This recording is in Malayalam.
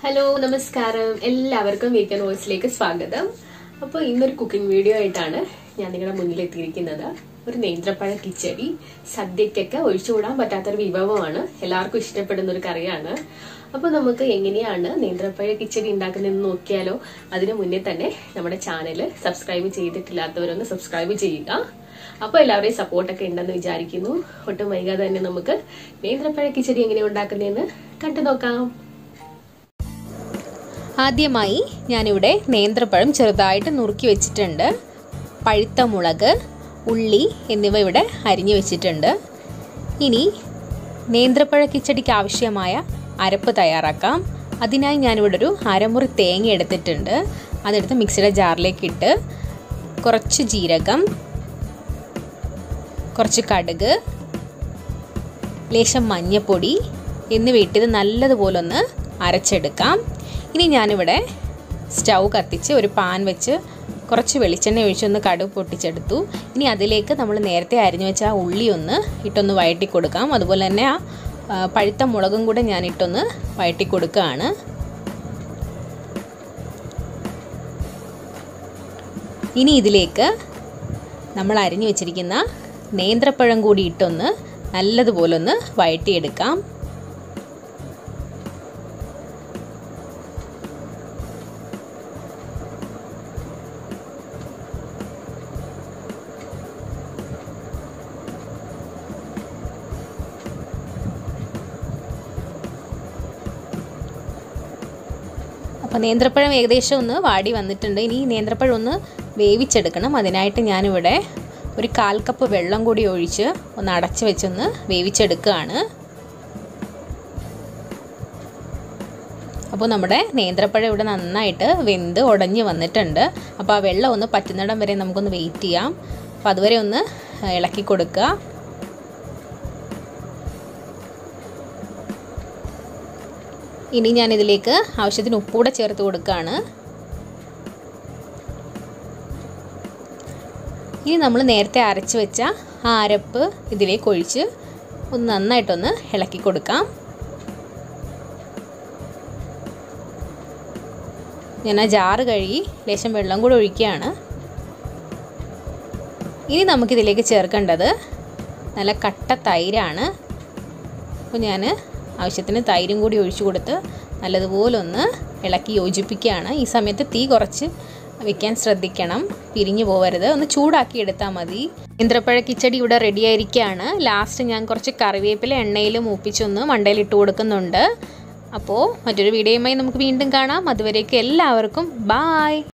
ഹലോ നമസ്കാരം എല്ലാവർക്കും വീക്കെൻഡ് വോയിസിലേക്ക് സ്വാഗതം അപ്പോൾ ഇന്നൊരു കുക്കിംഗ് വീഡിയോ ആയിട്ടാണ് ഞാൻ നിങ്ങളുടെ മുന്നിൽ എത്തിയിരിക്കുന്നത് ഒരു നേന്ത്രപ്പഴ കിച്ചടി സദ്യക്കൊക്കെ ഒഴിച്ചുകൂടാൻ പറ്റാത്തൊരു വിഭവമാണ് എല്ലാവർക്കും ഇഷ്ടപ്പെടുന്ന ഒരു കറിയാണ് അപ്പോൾ നമുക്ക് എങ്ങനെയാണ് നേന്ത്രപ്പഴ കിച്ചടി ഉണ്ടാക്കുന്നതെന്ന് നോക്കിയാലോ അതിനു മുന്നേ തന്നെ നമ്മുടെ ചാനൽ സബ്സ്ക്രൈബ് ചെയ്തിട്ടില്ലാത്തവരൊന്ന് സബ്സ്ക്രൈബ് ചെയ്യുക അപ്പോൾ എല്ലാവരുടെയും സപ്പോർട്ടൊക്കെ ഉണ്ടെന്ന് വിചാരിക്കുന്നു ഒട്ടും വൈകാതെ തന്നെ നമുക്ക് നേന്ത്രപ്പഴ കിച്ചടി എങ്ങനെ ഉണ്ടാക്കുന്നതെന്ന് കണ്ടു നോക്കാം ആദ്യമായി ഞാനിവിടെ നേന്ത്രപ്പഴം ചെറുതായിട്ട് നുറുക്കി വെച്ചിട്ടുണ്ട് പഴുത്ത മുളക് ഉള്ളി എന്നിവ ഇവിടെ അരിഞ്ഞു വെച്ചിട്ടുണ്ട് ഇനി നേന്ത്രപ്പഴ കിച്ചടിക്ക് ആവശ്യമായ അരപ്പ് തയ്യാറാക്കാം അതിനായി ഞാനിവിടെ ഒരു അരമുറി തേങ്ങ എടുത്തിട്ടുണ്ട് അതെടുത്ത് മിക്സിയുടെ ജാറിലേക്ക് ഇട്ട് കുറച്ച് ജീരകം കുറച്ച് കടുക് ലേശം മഞ്ഞപ്പൊടി എന്നിവ ഇട്ടിത് നല്ലതുപോലെ ഒന്ന് അരച്ചെടുക്കാം ഇനി ഞാനിവിടെ സ്റ്റൗ കത്തിച്ച് ഒരു പാൻ വെച്ച് കുറച്ച് വെളിച്ചെണ്ണ ഒഴിച്ചൊന്ന് കടുക് പൊട്ടിച്ചെടുത്തു ഇനി അതിലേക്ക് നമ്മൾ നേരത്തെ അരിഞ്ഞു വെച്ച ആ ഉള്ളി ഒന്ന് ഇട്ടൊന്ന് വഴറ്റി കൊടുക്കാം അതുപോലെ തന്നെ ആ പഴുത്ത മുളകും കൂടെ ഞാൻ ഇട്ടൊന്ന് വഴറ്റി കൊടുക്കുകയാണ് ഇനി ഇതിലേക്ക് നമ്മൾ അരിഞ്ഞു വെച്ചിരിക്കുന്ന നേന്ത്രപ്പഴം കൂടി ഇട്ടൊന്ന് നല്ലതുപോലെ ഒന്ന് വഴറ്റിയെടുക്കാം അപ്പോൾ നേന്ത്രപ്പഴം ഏകദേശം ഒന്ന് വാടി വന്നിട്ടുണ്ട് ഇനി നേന്ത്രപ്പഴം ഒന്ന് വേവിച്ചെടുക്കണം അതിനായിട്ട് ഞാനിവിടെ ഒരു കാൽ കപ്പ് വെള്ളം കൂടി ഒഴിച്ച് ഒന്ന് അടച്ച് വെച്ചൊന്ന് വേവിച്ചെടുക്കുകയാണ് അപ്പോൾ നമ്മുടെ നേന്ത്രപ്പഴം ഇവിടെ നന്നായിട്ട് വെന്ത് ഉടഞ്ഞ് വന്നിട്ടുണ്ട് അപ്പോൾ ആ വെള്ളം ഒന്ന് പറ്റുന്നിടം വരെ നമുക്കൊന്ന് വെയിറ്റ് ചെയ്യാം അപ്പോൾ അതുവരെ ഒന്ന് ഇളക്കി കൊടുക്കുക ഇനി ഞാൻ ഇതിലേക്ക് ആവശ്യത്തിന് ഉപ്പൂടെ ചേർത്ത് കൊടുക്കുകയാണ് ഇനി നമ്മൾ നേരത്തെ അരച്ച് വെച്ച ആ അരപ്പ് ഇതിലേക്ക് ഒഴിച്ച് ഒന്ന് നന്നായിട്ടൊന്ന് ഇളക്കി കൊടുക്കാം ഞാൻ ആ ജാറ് കഴുകി ലേശം വെള്ളം കൂടെ ഒഴിക്കുകയാണ് ഇനി നമുക്കിതിലേക്ക് ചേർക്കേണ്ടത് നല്ല കട്ട തൈരാണ് അപ്പോൾ ഞാൻ ആവശ്യത്തിന് തൈരും കൂടി ഒഴിച്ചു കൊടുത്ത് നല്ലതുപോലെ ഒന്ന് ഇളക്കി യോജിപ്പിക്കുകയാണ് ഈ സമയത്ത് തീ കുറച്ച് വെക്കാൻ ശ്രദ്ധിക്കണം പിരിഞ്ഞു പോകരുത് ഒന്ന് ചൂടാക്കി എടുത്താൽ മതി ഇന്ദ്രപ്പഴ കിച്ചടി ഇവിടെ റെഡി ആയിരിക്കുകയാണ് ലാസ്റ്റ് ഞാൻ കുറച്ച് കറിവേപ്പില എണ്ണയിൽ മൂപ്പിച്ചൊന്ന് മണ്ടയിൽ ഇട്ട് കൊടുക്കുന്നുണ്ട് അപ്പോൾ മറ്റൊരു വീഡിയോയുമായി നമുക്ക് വീണ്ടും കാണാം അതുവരേക്കും എല്ലാവർക്കും ബായ്